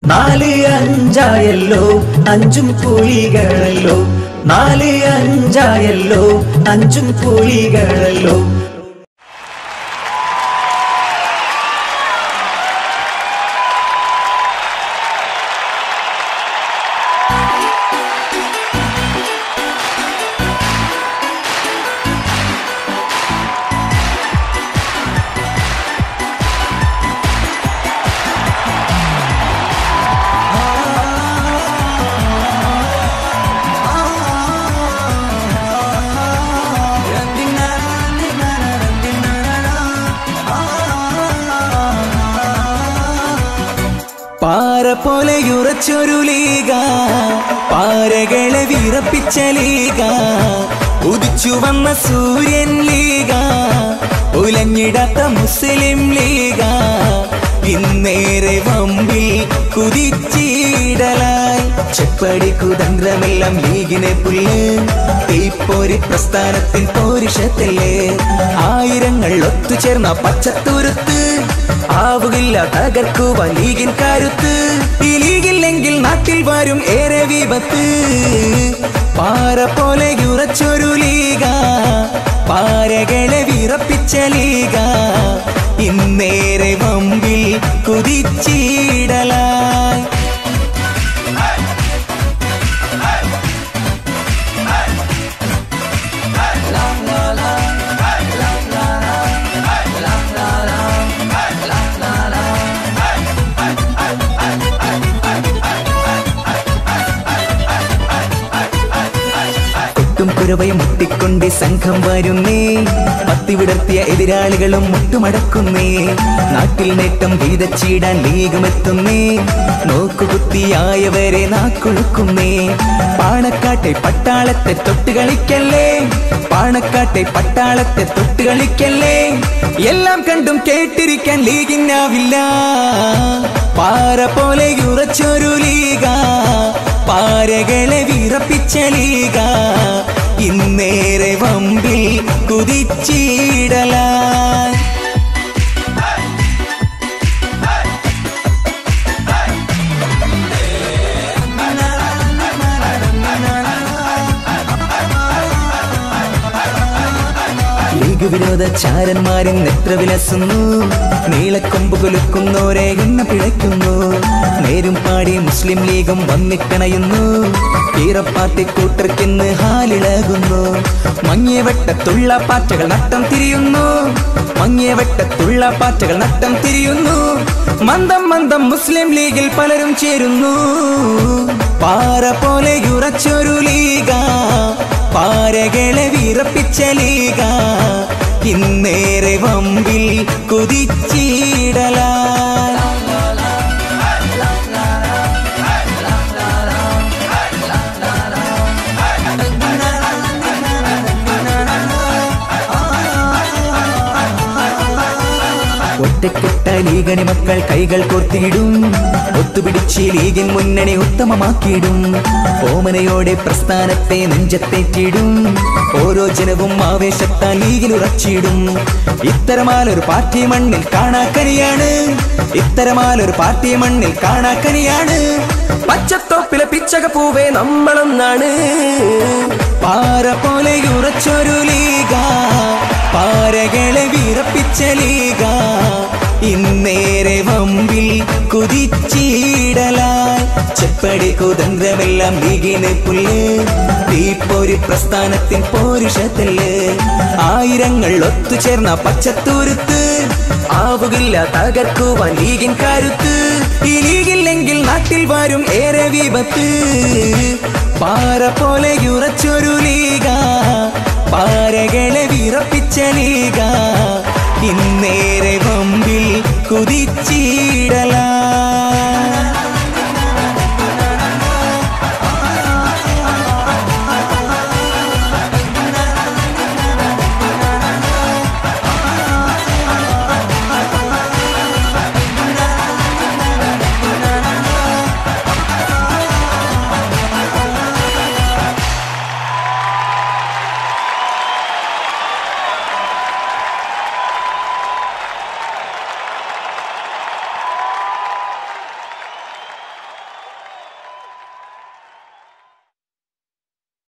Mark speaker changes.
Speaker 1: നാല് അഞ്ചായല്ലോ അഞ്ചും പുലികളല്ലോ നാല് അഞ്ചായല്ലോ അഞ്ചും പുലികളല്ലോ
Speaker 2: പാറ പോലെ ഉറച്ചൊരു ലീഗ പാറകളെ വിറപ്പിച്ച ലീഗ ഉദിച്ചു വന്ന സൂര്യൻ ലീഗ ഉലഞ്ഞിടാത്ത മുസ്ലിം ലീഗ ഇന്നേറെ വമ്പിൽ കുതിച്ചിടലായി ചെപ്പടി കുതന്ത്രമെല്ലാം ലീഗിനെ പുല്ല് തീപ്പോരി പ്രസ്ഥാനത്തിൻ പോരിഷത്തില് ആയിരങ്ങൾ ഒത്തുചേർന്ന പച്ചത്തുരുത്ത് ആവുകില്ല തകർക്കുവാൻ ലീഗിൻ കരുത്ത് ഈ ലീഗില്ലെങ്കിൽ നാട്ടിൽ വരും ഏറെ വിപത്ത് പാറ പോലെ ഉറച്ചൊരു ലീഗ പാരകളെ വിറപ്പിച്ച ലീഗ ഇന്നേറെ വമ്പിൽ കുതിച്ചിടലായി കൊട്ടും കുരവയും മുട്ടിക്കൊണ്ട് സംഘം വരുന്നേ പത്തി വിടർത്തിയ എതിരാളികളും മുട്ടുമടക്കുന്നേ നാട്ടിൽ നേട്ടം വീതച്ചിടാൻ ലീഗമെത്തുന്നേ നോക്കുകുത്തിയായവരെ നാക്കുളുക്കുന്നേ പാണക്കാട്ടെ പട്ടാളത്തെ തൊട്ട് കളിക്കല്ലേ പാണക്കാട്ടെ പട്ടാളത്തെ തൊട്ട് കളിക്കല്ലേ എല്ലാം കണ്ടും കേട്ടിരിക്കാൻ ലീഗിനാവില്ല പാറ പോലെ ഉറച്ചൊരു ലീഗ പാരകളെ വിറപ്പിച്ച ലീഗ ഇന്നേറെ വമ്പിൽ കുതിച്ചിടലാ ലീഗ് വിരോധ ചാരന്മാരിൻ എത്ര വിലസുന്നു നീളക്കൊമ്പ് കുലുക്കുന്നോരെ എണ്ണ പിഴയ്ക്കുന്നു നേരും പാടി മുസ്ലിം ലീഗും വന്നിക്കണയുന്നു ഈറപ്പാട്ടി കൂട്ടർക്കിന്ന് ഹാലിളകുന്നു മങ്ങിയ വെട്ടത്തുള്ള പാറ്റകൾ നട്ടം തിരിയുന്നു മങ്ങിയ വെട്ടത്തുള്ള പാറ്റകൾ നട്ടം തിരിയുന്നു മന്ദം മന്ദം മുസ്ലിം ലീഗിൽ പലരും ചേരുന്നു പാറ പോലെ ഉറച്ചൊരു ലീഗ പാരകളെ വിറപ്പിച്ച ലീഗ ഇന്നേറെ വമ്പിൽ കുതിച്ചിടലാ ഒറ്റക്കെട്ട ലീഗണി മക്കൾ കൈകൾ കോർത്തിയിടും ഒത്തുപിടിച്ച് ലീഗിൻ മുന്നണി ഉത്തമമാക്കിയിടും ഓമനയോടെ പ്രസ്ഥാനത്തെ നെഞ്ചത്തേറ്റിടും ഓരോ ജനവും ആവേശത്താൽ ലീഗിൽ ഉറച്ചിടും ഇത്തരമാലൊരു പാർട്ടി മണ്ണിൽ കാണാക്കനിയാണ് ഇത്തരമാലൊരു പാർട്ടി മണ്ണിൽ കാണാക്കനിയാണ് പച്ചത്തോപ്പിലെ പിച്ചക പൂവേ നമ്മളൊന്നാണ് പാറ പോലെ ഉറച്ചൊരു ലീഗ പാരകളെ വിറപ്പിച്ച ലീഗ ഇന്നേറെ വമ്പിൽ കുതിച്ചിടലായി ചെപ്പടി കുതന്ത്രമെല്ലാം ലീഗിന് പുല്ല് തീപ്പൊരി പ്രസ്ഥാനത്തിൻ പോരുഷത്തില് ആയിരങ്ങൾ ഒത്തുചേർന്ന പച്ചത്തുരുത്ത് ആവുകില്ല തകർക്കുവാൻ ലീഗിൻ കരുത്ത് ഈ ലീഗില്ലെങ്കിൽ നാട്ടിൽ വരും ഏറെ വിപത്ത് പാറ പോലെ ഉറച്ചൊരു ലീഗ പാരകളെ വിറപ്പിച്ച ലീഗ ഇന്നേറെ വമ്പിൽ കുതിച്ചിടലാ